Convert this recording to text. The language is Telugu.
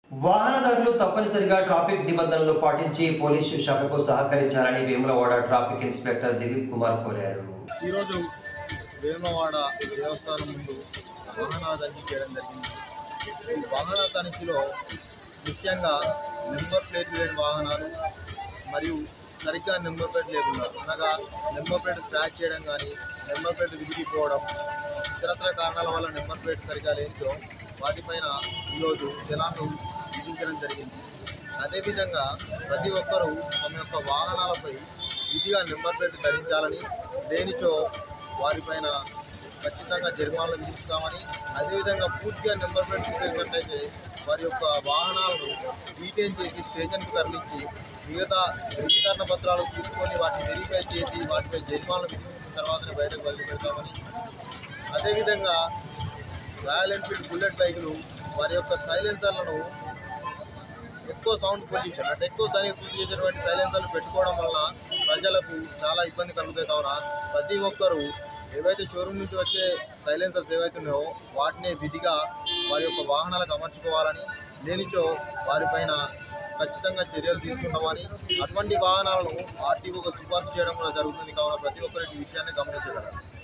వాహనదారులు తప్పనిసరిగా ట్రాఫిక్ నిబంధనలు పాటించి పోలీసు శాఖకు సహకరించాలని వేములవాడ ట్రాఫిక్ ఇన్స్పెక్టర్ దిలీప్ కుమార్ కోరారు ఈరోజు వేమవాడ దేవస్థానం ముందు వాహనాల తనిఖీ చేయడం జరిగింది ఈ వాహనాల తనిఖీలో ముఖ్యంగా నెంబర్ ప్లేట్ లేని వాహనాలు మరియు సరిగ్గా నెంబర్ ప్లేట్ లేకుండా అనగా నెంబర్ ప్లేట్ స్క్రాచ్ చేయడం కానీ నెంబర్ ప్లేట్ విరిగిపోవడం ఇతరత్ర కారణాల వల్ల నెంబర్ ప్లేట్ సరిగా లేనిచో వాటిపైన ఈరోజు జనాలు విధించడం జరిగింది అదేవిధంగా ప్రతి ఒక్కరూ తమ యొక్క వాహనాలపై విధిగా నెంబర్ ప్లేట్ ధరించాలని లేనిచో వారిపైన ఖచ్చితంగా జరిమానాలు విధిస్తామని అదేవిధంగా పూర్తిగా నెంబర్ ప్లేట్ తీసేసినట్లయితే వారి యొక్క వాహనాలను డీటెయిన్ చేసి స్టేషన్కి తరలించి మిగతా ధృవీకరణ పత్రాలు తీసుకొని వాటిని వెరిఫై చేసి వాటిపై జరిమానాలు విధించిన తర్వాతనే బయటకు వదిలిపెడతామని అదేవిధంగా రాయల్ ఎన్ఫీల్డ్ బుల్లెట్ బైకులు వారి యొక్క సైలెన్సర్లను ఎక్కువ సౌండ్ పొల్యూషన్ అంటే ఎక్కువ దానికి పూర్తి చేసేటువంటి సైలెన్సర్లు పెట్టుకోవడం వలన ప్రజలకు చాలా ఇబ్బంది కలుగుతాయి కావున ప్రతి ఒక్కరూ ఏవైతే షోరూమ్ నుంచి వచ్చే సైలెన్సర్స్ ఏవైతే ఉన్నాయో వాటిని విధిగా వారి యొక్క వాహనాలకు అమర్చుకోవాలని లేనిచో వారిపైన ఖచ్చితంగా చర్యలు తీసుకుంటామని అటువంటి వాహనాలను ఆర్టీఓకు సిఫార్సు చేయడం కూడా జరుగుతుంది కావున ప్రతి ఒక్కరు ఈ విషయాన్ని గమనించగలరు